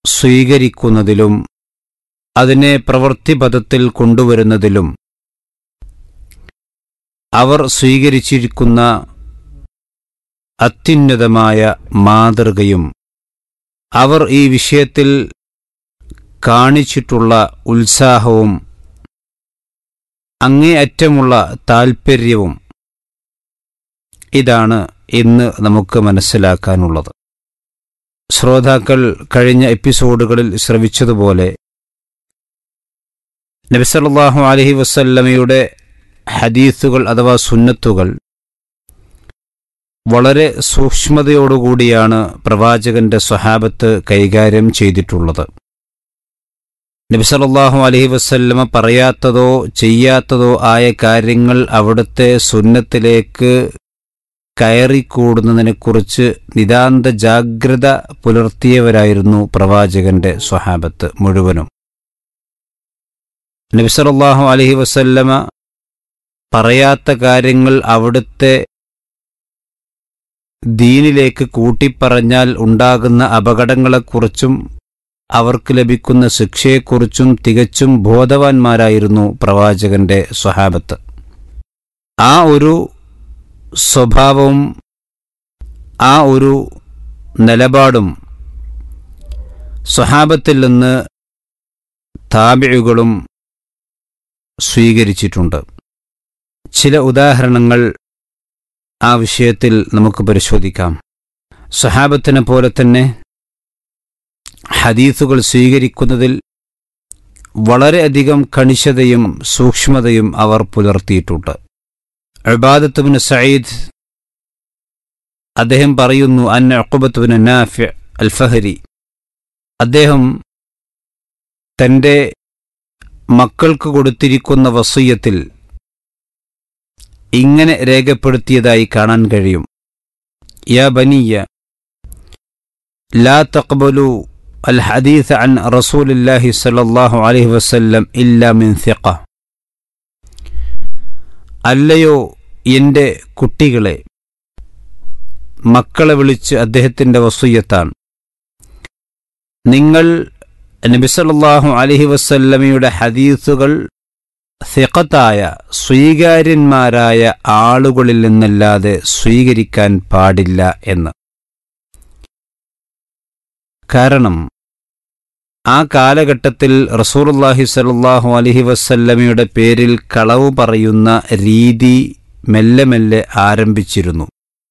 സ്വീകരിക്കുന്നതിലും അതിനെ പ്രവൃത്തിപഥത്തിൽ കൊണ്ടുവരുന്നതിലും അവർ സ്വീകരിച്ചിരിക്കുന്ന അത്യുന്നതമായ മാതൃകയും അവർ ഈ വിഷയത്തിൽ കാണിച്ചിട്ടുള്ള ഉത്സാഹവും അങ്ങേയറ്റമുള്ള താൽപ്പര്യവും ഇതാണ് ഇന്ന് നമുക്ക് മനസ്സിലാക്കാനുള്ളത് ശ്രോതാക്കൾ കഴിഞ്ഞ എപ്പിസോഡുകളിൽ ശ്രവിച്ചതുപോലെ നബിസല്ലാഹു അലഹി വസല്ലമയുടെ ഹദീസുകൾ അഥവാ സുന്നത്തുകൾ വളരെ സൂക്ഷ്മതയോടുകൂടിയാണ് പ്രവാചകന്റെ സ്വഹാബത്ത് കൈകാര്യം ചെയ്തിട്ടുള്ളത് നബിസലല്ലാഹു അലഹി വസല്ലമ പറയാത്തതോ ചെയ്യാത്തതോ ആയ കാര്യങ്ങൾ അവിടുത്തെ സുന്നത്തിലേക്ക് കയറിക്കൂടുന്നതിനെക്കുറിച്ച് നിതാന്ത ജാഗ്രത പുലർത്തിയവരായിരുന്നു പ്രവാചകന്റെ സ്വഹാബത്ത് മുഴുവനും നബിസലല്ലാഹു അലഹി വസല്ലമ പറയാത്ത കാര്യങ്ങൾ അവിടുത്തെ ദീനിലേക്ക് കൂട്ടിപ്പറഞ്ഞാൽ ഉണ്ടാകുന്ന അപകടങ്ങളെക്കുറിച്ചും അവർക്ക് ലഭിക്കുന്ന ശിക്ഷയെക്കുറിച്ചും തികച്ചും ബോധവാന്മാരായിരുന്നു പ്രവാചകന്റെ സ്വഹാബത്ത് ആ ഒരു സ്വഭാവവും ആ ഒരു നിലപാടും സ്വഹാബത്തിൽ നിന്ന് താപിഴുകളും സ്വീകരിച്ചിട്ടുണ്ട് ചില ഉദാഹരണങ്ങൾ ആ വിഷയത്തിൽ നമുക്ക് പരിശോധിക്കാം സ്വഹാബത്തിനെ പോലെ തന്നെ ഹദീസുകൾ സ്വീകരിക്കുന്നതിൽ വളരെയധികം കണിശതയും സൂക്ഷ്മതയും അവർ പുലർത്തിയിട്ടുണ്ട് അബാദത്തുബിന് സയ്യിദ് അദ്ദേഹം പറയുന്നു അന്ന അക്കുബത്തുബിന് നാഫി അൽ ഫഹരി അദ്ദേഹം തൻ്റെ മക്കൾക്ക് കൊടുത്തിരിക്കുന്ന വസൂയത്തിൽ ഇങ്ങനെ രേഖപ്പെടുത്തിയതായി കാണാൻ കഴിയും യാ ബനിയ ലാ തഖ്ബലു അൽ ഹദീസ് അൻ റസൂലില്ലാഹി സല്ലല്ലാഹു അലൈഹി വസല്ലം ഇല്ലാ മിൻ സിഖ അല്ലയോ എൻ്റെ കുട്ടികളെ മക്കളെ വിളിച്ച് അദ്ദേഹത്തിൻ്റെ വസൂയത്താണ് നിങ്ങൾ നബിസല്ലാഹു അലഹി വസല്ലമയുടെ ഹദീസുകൾ സിഖത്തായ സ്വീകാര്യന്മാരായ ആളുകളിൽ നിന്നല്ലാതെ സ്വീകരിക്കാൻ പാടില്ല എന്ന് കാരണം ആ കാലഘട്ടത്തിൽ റസൂറുല്ലാഹി സലാഹു അലഹി വസല്ലമയുടെ പേരിൽ കളവ് പറയുന്ന രീതി മെല്ലെ മെല്ലെ ആരംഭിച്ചിരുന്നു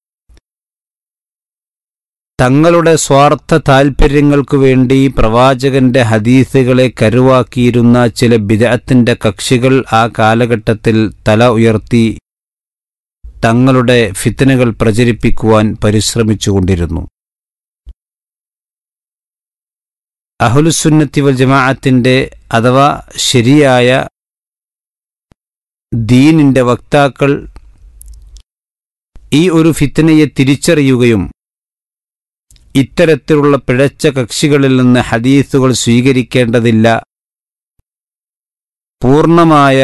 തങ്ങളുടെ സ്വാർത്ഥ താൽപ്പര്യങ്ങൾക്കു വേണ്ടി പ്രവാചകന്റെ ഹദീസുകളെ കരുവാക്കിയിരുന്ന ചില ബിദഅത്തിന്റെ കക്ഷികൾ ആ കാലഘട്ടത്തിൽ തല ഉയർത്തി തങ്ങളുടെ ഫിത്തനുകൾ പ്രചരിപ്പിക്കുവാൻ പരിശ്രമിച്ചുകൊണ്ടിരുന്നു അഹുലുസുന്നത്തി വൽ ജമാഅത്തിന്റെ അഥവാ ശരിയായ ദീനിന്റെ വക്താക്കൾ ഈ ഒരു ഫിത്തനയെ തിരിച്ചറിയുകയും ഇത്തരത്തിലുള്ള പിഴച്ച കക്ഷികളിൽ നിന്ന് ഹദീസുകൾ സ്വീകരിക്കേണ്ടതില്ല പൂർണ്ണമായ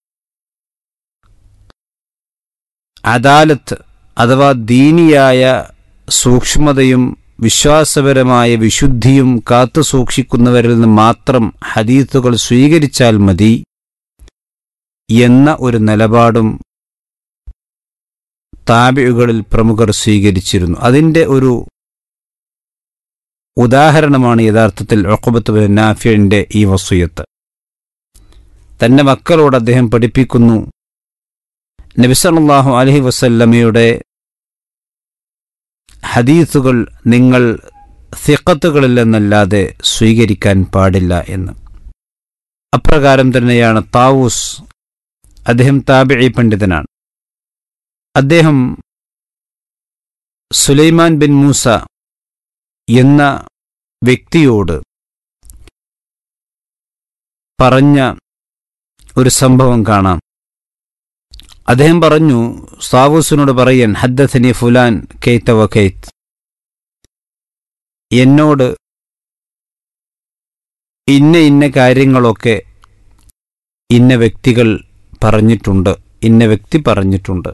അദാലത്ത് അഥവാ ദീനിയായ സൂക്ഷ്മതയും വിശ്വാസപരമായ വിശുദ്ധിയും കാത്തുസൂക്ഷിക്കുന്നവരിൽ നിന്ന് മാത്രം ഹദീസുകൾ സ്വീകരിച്ചാൽ മതി എന്ന ഒരു നിലപാടും താബിഴുകളിൽ പ്രമുഖർ സ്വീകരിച്ചിരുന്നു അതിൻ്റെ ഒരു ഉദാഹരണമാണ് യഥാർത്ഥത്തിൽ ഒക്കബത്ത് ബിൻ നാഫിയുടെ ഈ വസൂയത്ത് തന്റെ മക്കളോട് അദ്ദേഹം പഠിപ്പിക്കുന്നു നബിസല്ലാഹു അലഹി വസല്ലമയുടെ ഹദീസുകൾ നിങ്ങൾ സിഖത്തുകളിൽ നിന്നല്ലാതെ സ്വീകരിക്കാൻ പാടില്ല എന്ന് അപ്രകാരം തന്നെയാണ് താവൂസ് അദ്ദേഹം താബിഴി പണ്ഡിതനാണ് അദ്ദേഹം സുലൈമാൻ ബിൻ മൂസ എന്ന വ്യക്തിയോട് പറഞ്ഞ ഒരു സംഭവം കാണാം അദ്ദേഹം പറഞ്ഞു സാവൂസിനോട് പറയൻ ഹദ്ദഥനി ഫുലാൻ കെയ്ത്ത വഖൈത്ത് എന്നോട് ഇന്ന ഇന്ന കാര്യങ്ങളൊക്കെ ഇന്ന വ്യക്തികൾ പറഞ്ഞിട്ടുണ്ട് ഇന്ന വ്യക്തി പറഞ്ഞിട്ടുണ്ട്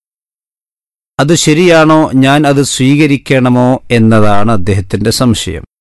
അത് ശരിയാണോ ഞാൻ അത് സ്വീകരിക്കണമോ എന്നതാണ് അദ്ദേഹത്തിന്റെ സംശയം